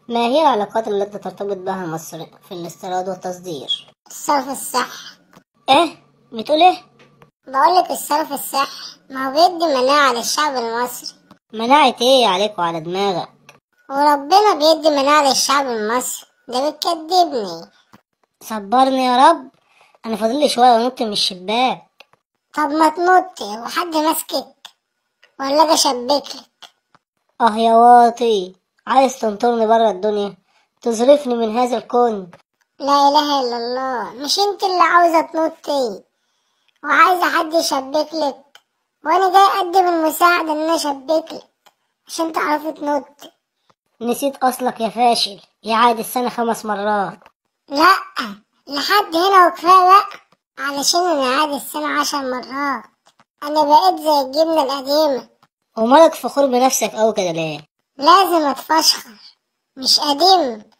ما هي العلاقات التي ترتبط بها مصر في الاستيراد والتصدير الصرف الصحي ايه بتقول ايه بقولك الصرف الصحي ما هو بيدي مناعة للشعب المصري مناعة ايه عليك وعلى دماغك وربنا بيدي مناعة للشعب المصري ده بتكدبني صبرني يا رب انا فاضل لي شويه ونط من الشباك طب ما تنطي وحد ماسكك ولا اجي اشبكلك اه يا واطي عايز تنطرني برا الدنيا تصرفني من هذا الكون لا اله الا الله مش انت اللي عاوزة تنطي وعايزة حد يشبكلك وانا جاي اقدم المساعدة ان انا اشبكلك عشان تعرفي تنطي نسيت اصلك يا فاشل يعاد السنه خمس مرات لا لحد هنا وكفاية بقى علشان انا عادي السنة عشر مرات انا بقيت زي الجبنة القديمة ومالك فخور بنفسك أوي كده ليه لازم اتفشخر مش قديم